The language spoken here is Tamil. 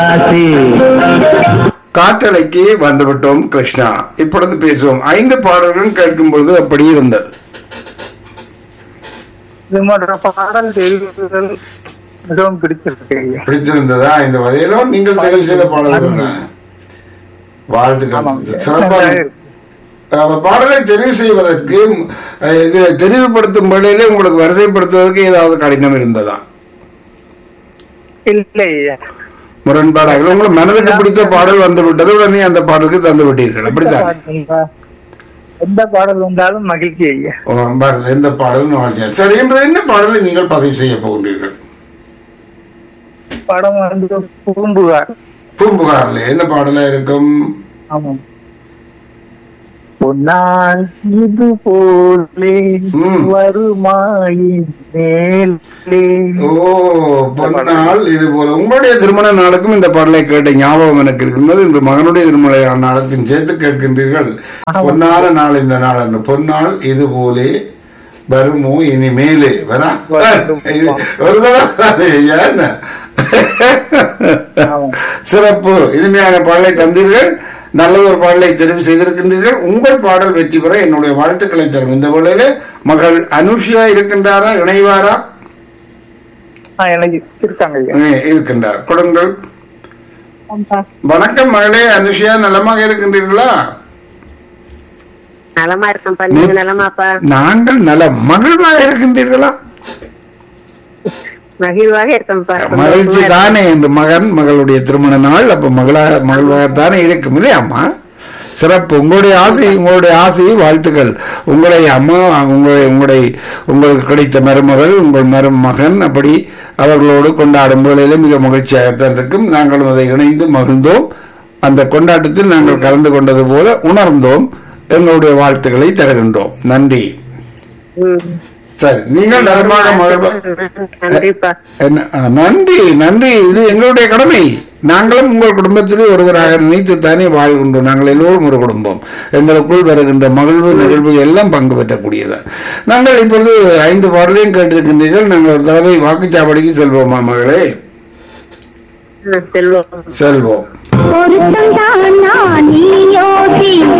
காற்றலைக்கு வந்துவிட்டோம் கிருஷ்ணா இப்பொழுது பேசுவோம் ஐந்து பாடல்கள் கேட்கும் பொழுது அப்படி இருந்தது இது போன்ற பாடல் தெரிவுகள் மிகவும் பிடிச்சிருக்கு ஐயா பிடிச்சிருந்ததா இந்த வகையிலும் நீங்கள் தெரிவு செய்த பாடல்கள் தானே? வாழ்த்துக்கள் ஆமாங்க. சிறப்பாக அஹ், பாடலை தெரிவு செய்வதற்கு அஹ், இது தெரிவுபடுத்தும் வேளையிலே உங்களுக்கு வரிசைப்படுத்துவதற்கு ஏதாவது கடினம் இருந்ததா இல்லை ஐயா முரண்பாடாக உங்களுக்கு மனதுக்கு பிடித்த பாடல் வந்து விட்டது உடனே அந்த பாடலுக்கு தந்து விட்டீர்கள் அப்படித்தான் எந்த பாடல் வந்தாலும் மகிழ்ச்சி ஐயா ஓ, பாரதி, எந்த பாடலும் வாழ்த்தியார் சரி இன்று என்ன பாடலை நீங்கள் பதிவு செய்ய போகின்றீர்கள் படம் வந்து பூம்புகார் பூம்புகார்ல என்ன பாடலா இருக்கும் ஆமாம் பொன்னால் இது போலே ம். வருமாயின் மேலே ஓ பொன்னால் இது போல உங்களுடைய திருமண நாளுக்கும் இந்த பாடலை கேட்ட ஞாபகம் எனக்கு இருக்கின்றது இன்று மகனுடைய திருமண நாளுக்கும் சேர்த்து கேட்கின்றீர்கள் பொன்னால நாள் இந்த நாள் என்று பொன்னால் இது போலே வருமோ இனிமேலே வரா வரும். இது ஒரு தடவை தானே ஐயா, என்ன? ஆமாம். சிறப்பு இனிமையான பாடலை தந்தீர்கள் நல்ல ஒரு பாடலை தெரிவு செய்திருக்கின்றீர்கள் உங்கள் பாடல் வெற்றி பெற என்னுடைய வாழ்த்துக்களை தரும் இந்த வேளையில மகள் அனுஷியா இருக்கின்றாரா இணைவாரா ஆ, எனக்கு இருக்காங்க ஐயா இ- இருக்கின்றார் கொடுங்கள் வணக்கம் மகளே அனுஷியா நலமாக இருக்கின்றீர்களா நலமா இருக்கேன்ப்பா நீங்க நலமாப்பா நாங்கள் நலம் மகிழ்வாக இருக்கின்றீர்களா மகிழ்வாக இருக்கேன்ப்பா மகிழ்ச்சி தானே என்று மகன் மகளுடைய திருமண நாள் அப்ப மகளாக மகிழ்வாகத்தானே இருக்கும் இல்லையாம்மா சிறப்பு உங்களுடைய ஆசை உங்களுடைய ஆசை வாழ்த்துக்கள் உங்களை அம்மா உங்களுடைய உங்களுடைய உங்களுக்கு கிடைத்த மருமகள் உங்கள் மருமகன் அப்படி அவர்களோடு கொண்டாடும் வேளையில மிக மகிழ்ச்சியாகத்தான் இருக்கும் நாங்களும் அதை இணைந்து மகிழ்ந்தோம் அந்த கொண்டாட்டத்தில் நாங்கள் கலந்து கொண்டது போல உணர்ந்தோம் எங்களுடைய வாழ்த்துக்களை தருகின்றோம் நன்றி ம். சரி நீங்கள் நலமாக மகிழ்வா நன்றிப்பா என்ன- ஆ, நன்றி நன்றி இது எங்களுடைய கடமை நாங்களும் உங்கள் குடும்பத்திலே ஒருவராக நினைத்துத்தானே வாழ்கின்றோம் நாங்கள் எல்லோரும் ஒரு குடும்பம் எங்களுக்குள் வருகின்ற மகிழ்வு நிகழ்வு எல்லாம் பங்கு பெற்றக்கூடியதான் நாங்கள் இப்பொழுது ஐந்து பாடலையும் கேட்டிருக்கின்றீர்கள் நாங்கள் ஒரு தடவை வாக்குச்சாவடிக்கு செல்வோமா மகளே ம், செல்வம் செல்வோம் பொருத்தம் தான் நான் நீ யோசி